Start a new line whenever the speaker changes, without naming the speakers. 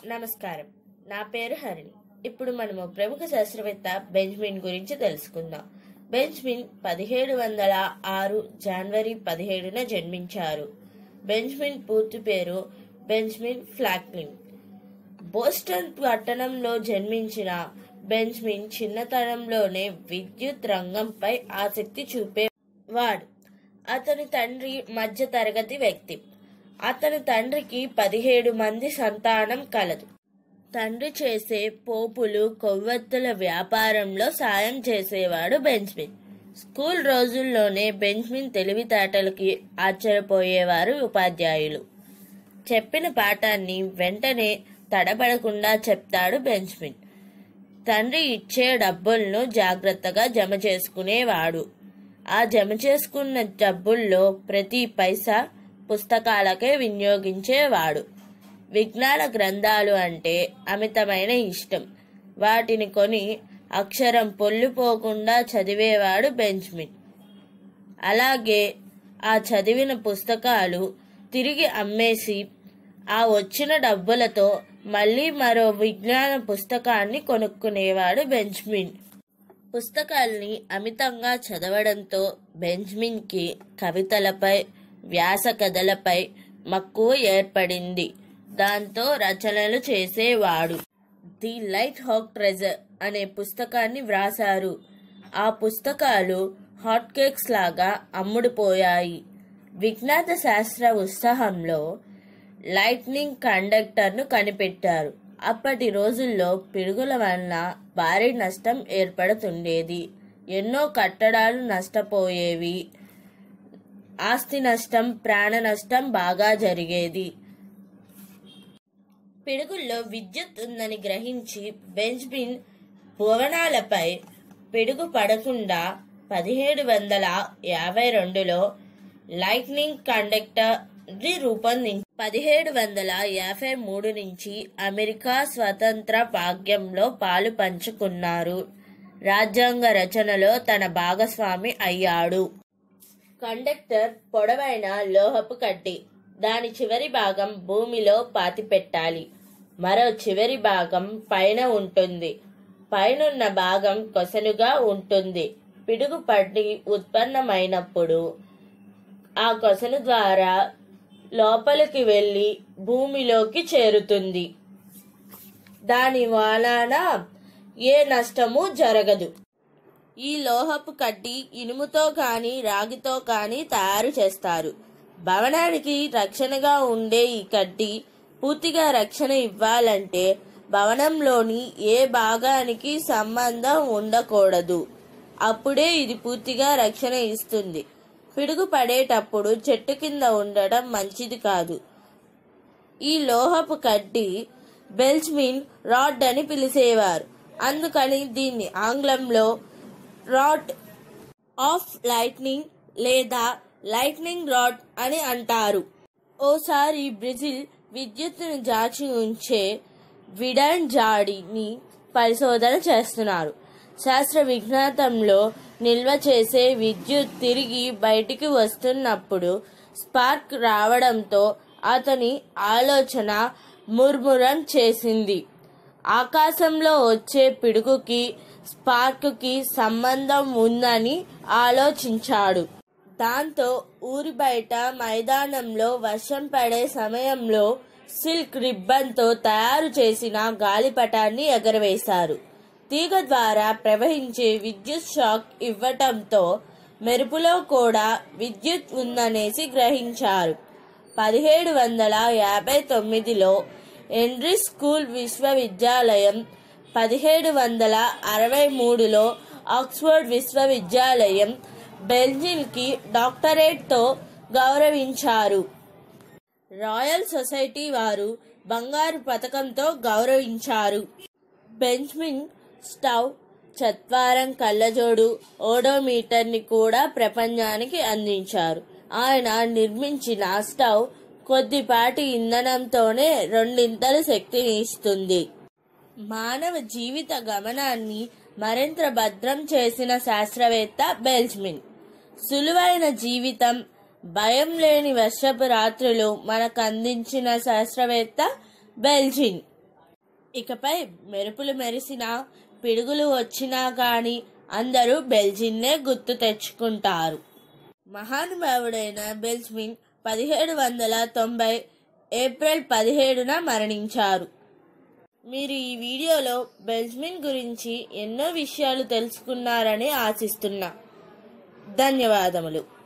నమస్కారం నా పేరు హరిణి ఇప్పుడు మనము ప్రముఖ శాస్త్రవేత్త బెంజమిన్ గురించి తెలుసుకుందాం బెంజమిన్ పదిహేడు వందల ఆరు జనవరి పదిహేడున జన్మించారు బెంజమిన్ పూర్తి పేరు బెంజమిన్ ఫ్లాక్లిన్ బోస్టన్ పట్టణంలో జన్మించిన బెంజమిన్ చిన్నతనంలోనే విద్యుత్ రంగంపై ఆసక్తి చూపేవాడు అతని తండ్రి మధ్యతరగతి వ్యక్తి అతని తండ్రికి పదిహేడు మంది సంతానం కలదు తండ్రి చేసే పోపులు కొవ్వొత్తుల వ్యాపారంలో సాయం చేసేవాడు బెంజ్మిన్ స్కూల్ రోజుల్లోనే బెంజ్మిన్ తెలివితేటలకి ఆశ్చర్యపోయేవారు ఉపాధ్యాయులు చెప్పిన పాఠాన్ని వెంటనే తడబడకుండా చెప్తాడు బెంజ్మిన్ తండ్రి ఇచ్చే డబ్బులను జాగ్రత్తగా జమ చేసుకునేవాడు ఆ జమ చేసుకున్న డబ్బుల్లో ప్రతి పైసా పుస్తకాలకే వినియోగించేవాడు విజ్ఞాన గ్రంథాలు అంటే అమితమైన ఇష్టం వాటిని కొని అక్షరం పొల్లిపోకుండా చదివేవాడు బెంజ్మిన్ అలాగే ఆ చదివిన పుస్తకాలు తిరిగి అమ్మేసి ఆ వచ్చిన డబ్బులతో మళ్ళీ మరో విజ్ఞాన పుస్తకాన్ని కొనుక్కునేవాడు బెంజ్మిన్ పుస్తకాల్ని అమితంగా చదవడంతో బెంజ్మిన్కి కవితలపై వ్యాస కథలపై మక్కువ ఏర్పడింది దాంతో రచనలు చేసేవాడు ది లైట్ హాక్ ట్రెజర్ అనే పుస్తకాన్ని వ్రాసారు ఆ పుస్తకాలు హాట్ కేక్స్ లాగా అమ్ముడుపోయాయి విజ్ఞాత శాస్త్ర ఉత్సాహంలో లైట్నింగ్ కండక్టర్ను కనిపెట్టారు అప్పటి రోజుల్లో పిడుగుల వలన భారీ నష్టం ఏర్పడుతుండేది ఎన్నో కట్టడాలు నష్టపోయేవి ఆస్తి నష్టం ప్రాణ నష్టం బాగా జరిగేది పిడుగుల్లో విద్యుత్ ఉందని గ్రహించి బెంజ్మిన్ భువనాలపై పిడుగు పడకుండా పదిహేడు వందల యాభై రెండులో లైట్నింగ్ కండక్టర్ రూపొందించి పదిహేడు వందల యాభై మూడు నుంచి అమెరికా స్వతంత్ర భాగ్యంలో పాలు పంచుకున్నారు రాజ్యాంగ రచనలో తన భాగస్వామి అయ్యాడు కండక్టర్ పొడవైన లోహపు కడ్డి దాని చివరి భాగం భూమిలో పాతిపెట్టాలి మరో చివరి భాగం పైన ఉంటుంది పైనున్న భాగం కొసలుగా ఉంటుంది పిడుగు పడి ఉత్పన్నమైనప్పుడు ఆ కొసలు ద్వారా లోపలికి వెళ్ళి భూమిలోకి చేరుతుంది దాని వలన ఏ నష్టము జరగదు ఈ లోహపు కడ్డి ఇనుముతో కానీ రాగితో కానీ తయారు చేస్తారు భవనానికి రక్షణగా ఉండే ఈ కడ్డి పూర్తిగా రక్షణ ఇవ్వాలంటే భవనంలోని ఏ భాగానికి సంబంధం ఉండకూడదు అప్పుడే ఇది పూర్తిగా రక్షణ ఇస్తుంది పిడుగు పడేటప్పుడు చెట్టు కింద ఉండడం మంచిది కాదు ఈ లోహపు కడ్డి బెల్చ్మిన్ రాడ్ అని పిలిచేవారు అందుకని దీన్ని ఆంగ్లంలో రాడ్ ఆఫ్ లైట్నింగ్ లేదా లైట్నింగ్ రాడ్ అని అంటారు ఓసారి బ్రెజిల్ విద్యుత్తును జాచి ఉంచే విడన్ జాడిని పరిశోధన చేస్తున్నారు శాస్త్ర విజ్ఞాతంలో నిల్వ చేసే విద్యుత్ తిరిగి బయటికి వస్తున్నప్పుడు స్పార్క్ రావడంతో అతని ఆలోచన ముర్మురం చేసింది ఆకాశంలో వచ్చే పిడుగుకి స్పార్క్కి సంబంధం ఉందని ఆలోచించాడు దాంతో ఊరి బయట మైదానంలో వర్షం పడే సమయంలో సిల్క్ రిబ్బన్తో తయారు చేసిన గాలిపటాన్ని ఎగరవేశారు తీగ ద్వారా ప్రవహించే విద్యుత్ షాక్ ఇవ్వటంతో మెరుపులో కూడా విద్యుత్ ఉందనేసి గ్రహించారు పదిహేడు వందల యాభై తొమ్మిదిలో ఎండ్రీ స్కూల్ విశ్వవిద్యాలయం పదిహేడు వందల అరవై మూడులో ఆక్స్ఫర్డ్ విశ్వవిద్యాలయం బెల్జిన్కి డాక్టరేట్తో గౌరవించారు రాయల్ సొసైటీ వారు బంగారు పథకంతో గౌరవించారు బెంజ్మిన్ స్టవ్ చత్వారం కళ్ళజోడు ఓడోమీటర్ని కూడా ప్రపంచానికి అందించారు ఆయన నిర్మించిన స్టవ్ కొద్దిపాటి ఇంధనంతోనే రెండింతలు శక్తిని ఇస్తుంది మానవ జీవిత గమనాన్ని మరింత భద్రం చేసిన శాస్త్రవేత్త బెల్జ్మిన్ సులువైన జీవితం భయం లేని వర్షపు రాత్రులు మనకు అందించిన శాస్త్రవేత్త బెల్జిన్ ఇకపై మెరుపులు మెరిసినా పిడుగులు వచ్చినా కానీ అందరూ బెల్జిన్నే గుర్తు తెచ్చుకుంటారు మహానుభావుడైన బెల్జ్మిన్ పదిహేడు వందల తొంభై ఏప్రిల్ పదిహేడున మరణించారు మీరు ఈ వీడియోలో బెల్జ్మిన్ గురించి ఎన్నో విషయాలు తెలుసుకున్నారని ఆశిస్తున్నా ధన్యవాదములు